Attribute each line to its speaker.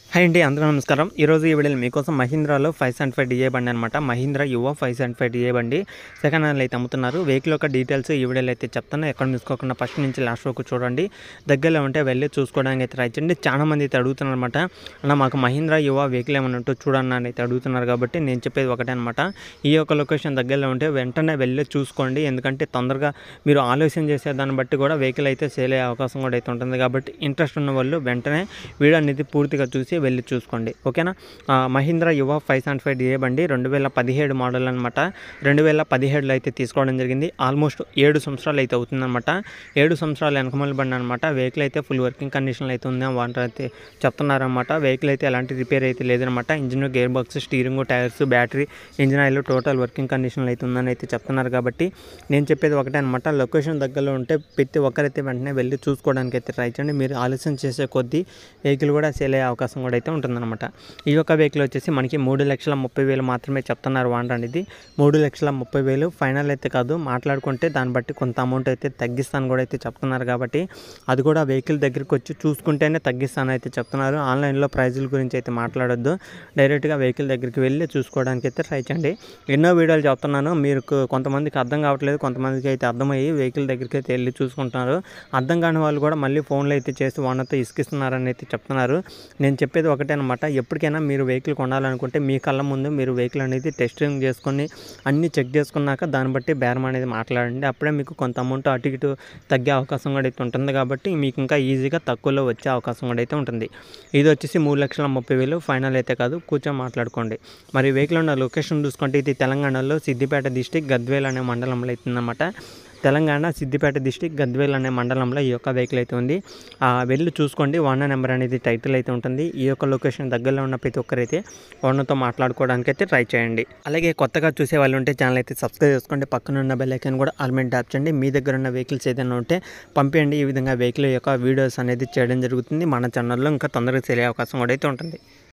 Speaker 1: hi అండి అందరూ నమస్కారం ఈరోజు ఈ వీడియోలో మీకోసం మహీంద్రాలో ఫైవ్ సెవెంటీ ఫైవ్ డిఏ బండి అనమాట Mahindra Yuva five seventy five DA బండి సెకండ్ హ్యాండ్ అయితే అమ్ముతున్నారు వెహికల్ యొక్క డీటెయిల్స్ ఈ వీడియోలో అయితే చెప్తాను ఎక్కడ మిసుకోకుండా ఫస్ట్ నుంచి లాస్ట్ వరకు చూడండి దగ్గరలో ఉంటే వెళ్ళి చూసుకోవడానికి అయితే ట్రై చేయండి చాలా మంది అయితే అడుగుతున్నారు అనమాట అన్న మాకు మహీంద్రా యువ వెహికల్ ఏమైనా ఉంటే చూడన్న అని అయితే అడుగుతున్నారు కాబట్టి నేను చెప్పేది ఒకటే అనమాట ఈ యొక్క లొకేషన్ దగ్గరలో ఉంటే వెంటనే వెళ్ళి చూసుకోండి ఎందుకంటే తొందరగా మీరు ఆలోచన చేసే దాన్ని బట్టి కూడా వెహికల్ అయితే సేల్ అయ్యే అవకాశం కూడా అయితే ఉంటుంది కాబట్టి ఇంట్రెస్ట్ ఉన్న వాళ్ళు వెంటనే వీడియో అనేది పూర్తిగా చూసి వెళ్ళి చూసుకోండి ఓకేనా ఆ, Mahindra Yuva five seventy five DA బండి రెండు వేల పదిహేడు మోడల్ అనమాట రెండు వేల పదిహేడులో అయితే తీసుకోవడం జరిగింది ఆల్మోస్ట్ ఏడు సంవత్సరాలు అయితే అవుతుందన్నమాట ఏడు సంవత్సరాలు వెనకమల బండి అనమాట వెహికల్ అయితే ఫుల్ వర్కింగ్ కండిషన్లో అయితే ఉంది వాళ్ళు అయితే చెప్తున్నారన్నమాట వెహికల్ అయితే ఎలాంటి రిపేర్ అయితే లేదనమాట engine gear box steering tyres battery engine oil total working కండిషన్లో అయితే ఉందని అయితే చెప్తున్నారు కాబట్టి నేను చెప్పేది ఒకటే అనమాట లొకేషన్ దగ్గరలో ఉంటే ప్రతి ఒక్కరైతే వెంటనే వెళ్ళి చూసుకోవడానికి అయితే ట్రై చేయండి మీరు ఆలస్యం చేసే కొద్దీ వెహికల్ కూడా సేల్ అయ్యే అవకాశం కూడా అయితే ఉంటుందన్నమాట ఈ యొక్క వెహికల్ వచ్చేసి మనకి మూడు లక్షల ముప్పై వేలు మాత్రమే చెప్తున్నారు వాంటర్ అనేది మూడు లక్షల ముప్పై వేలు ఫైనల్ అయితే కాదు మాట్లాడుకుంటే దాన్ని బట్టి కొంత అమౌంట్ అయితే తగ్గిస్తాను కూడా అయితే చెప్తున్నారు కాబట్టి అది కూడా వెహికల్ దగ్గరికి వచ్చి చూసుకుంటేనే తగ్గిస్తాను అయితే చెప్తున్నారు ఆన్లైన్లో ప్రైజుల గురించి అయితే మాట్లాడొద్దు డైరెక్ట్గా వెహికల్ దగ్గరికి వెళ్ళి చూసుకోవడానికి అయితే ట్రై చేయండి ఎన్నో వీడియోలు చెప్తున్నాను మీరు కొంతమందికి అర్థం కావట్లేదు కొంతమందికి అయితే అర్థమయ్యి వెహికల్ దగ్గరికి అయితే వెళ్ళి చూసుకుంటున్నారు అర్థం కాని వాళ్ళు కూడా మళ్ళీ ఫోన్లో అయితే చేసి వాళ్ళతో ఇసుకిస్తున్నారని అయితే చెప్తున్నారు నేను చెప్పేది ఒకటే అనమాట ఎప్పటికైనా మీరు వెహికల్ కొనాలనుకుంటే మీ కళ్ళ ముందు మీరు వెహికల్ అనేది టెస్టింగ్ చేసుకొని అన్నీ చెక్ చేసుకున్నాక దాన్ని బట్టి బేరం అనేది మాట్లాడండి అప్పుడే మీకు కొంత అమౌంట్ అటు ఇటు తగ్గే అవకాశం కూడా అయితే ఉంటుంది కాబట్టి మీకు ఇంకా ఈజీగా తక్కువలో వచ్చే అవకాశం కూడా అయితే ఉంటుంది ఇది వచ్చేసి మూడు లక్షల ముప్పై వేలు ఫైనల్ అయితే కాదు కూర్చొని మాట్లాడుకోండి మరి వెహికల్ ఉన్న లొకేషన్ చూసుకుంటే ఇది తెలంగాణలో సిద్దిపేట డిస్టిక్ గద్వేల్ అనే మండలంలో అవుతుందన్నమాట తెలంగాణ సిద్దిపేట డిస్టిక్ గద్వేల్ అనే మండలంలో ఈ యొక్క వెహికల్ అయితే ఉంది ఆ, వెళ్ళి చూసుకోండి ఓనర్ నెంబర్ అనేది టైటిల్ అయితే ఉంటుంది ఈ యొక్క లొకేషన్ దగ్గరలో ఉన్న ప్రతి ఒక్కరైతే ఓనర్తో మాట్లాడుకోవడానికి అయితే ట్రై చేయండి అలాగే కొత్తగా చూసే వాళ్ళు ఉంటే ఛానల్ అయితే సబ్స్క్రైబ్ చేసుకోండి పక్కన ఉన్న బెల్ ఐకాన్ కూడా ఆల్మెంట్ ట్యాప్ చేయండి మీ దగ్గర ఉన్న వెహికల్స్ ఏదైనా ఉంటే పంపించండి ఈ విధంగా వెహికల్ యొక్క వీడియోస్ అనేది చేయడం జరుగుతుంది మన ఛానల్లో ఇంకా తొందరగా తెలియ అవకాశం కూడా అయితే ఉంటుంది